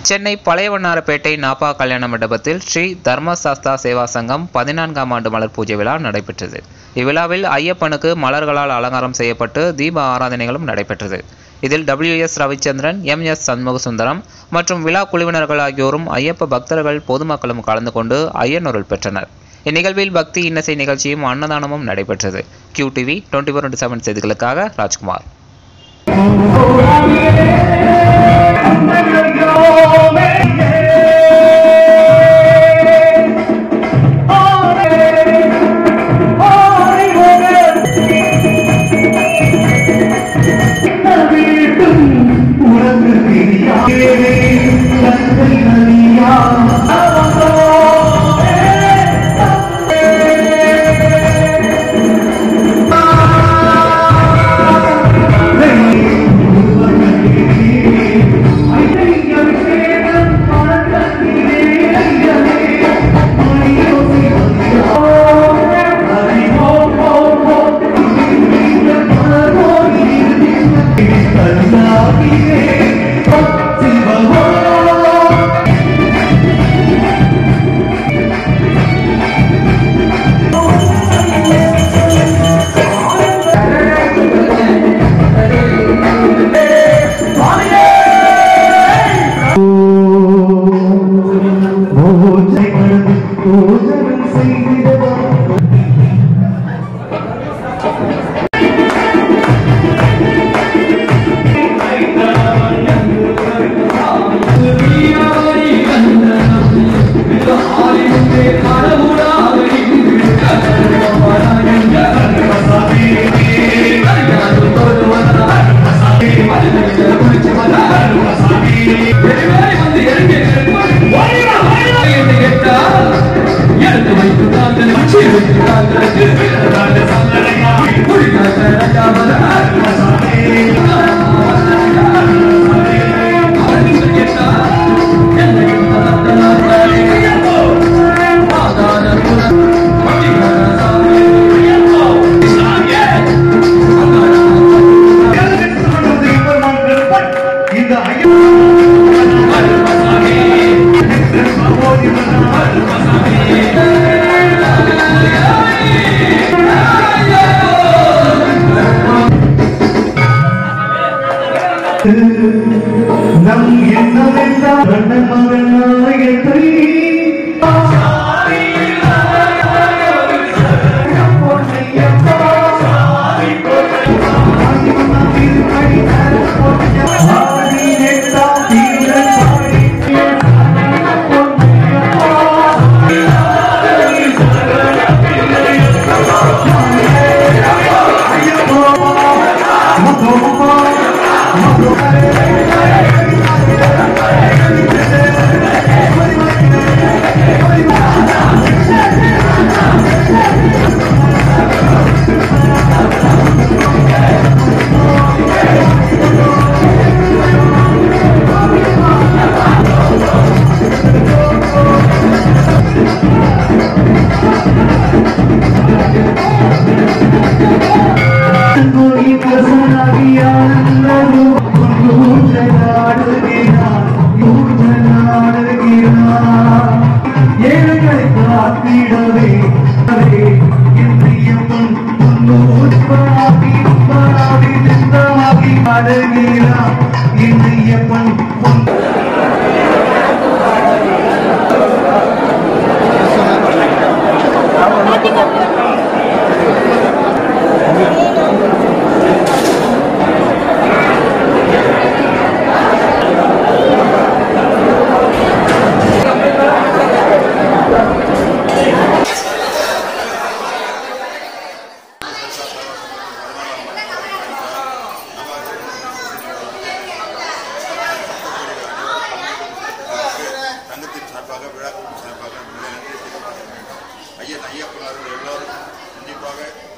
சென்னை பழையவண்ணாரப்பேட்டை நாப்பா கல்யாண மண்டபத்தில் ஸ்ரீ தர்மசாஸ்தா சேவா சங்கம் பதினான்காம் ஆண்டு மலர் பூஜை விழா நடைபெற்றது இவ்விழாவில் ஐயப்பனுக்கு மலர்களால் அலங்காரம் செய்யப்பட்டு தீப ஆராதனைகளும் நடைபெற்றது இதில் W S Ravichandran M S Shanmugasundaram மற்றும் விழா குழுவினர்கள் ஆகியோரும் ஐயப்ப பக்தர்கள் பொதுமக்களும் கலந்து கொண்டு ஐயனொருள் பெற்றனர் இந்நிகழ்வில் பக்தி இன்னசை நிகழ்ச்சியும் அன்னதானமும் நடைபெற்றது Q TV twenty four seven செய்திகளுக்காக ராஜ்குமார் இந்த நம் என்னவெல்லாம் கண்ணன் மகனாயத்தை ஏழைகளை காத்திடவே இந்தியப்பன் சங்கத்தின் சார்பாக விழாக்குழுவின் சார்பாக மிக நன்றி தெரிவித்துக் கொள்கிறேன். ஐயன் ஐயப்பன் அவர்கள் எல்லோரும் கண்டிப்பாக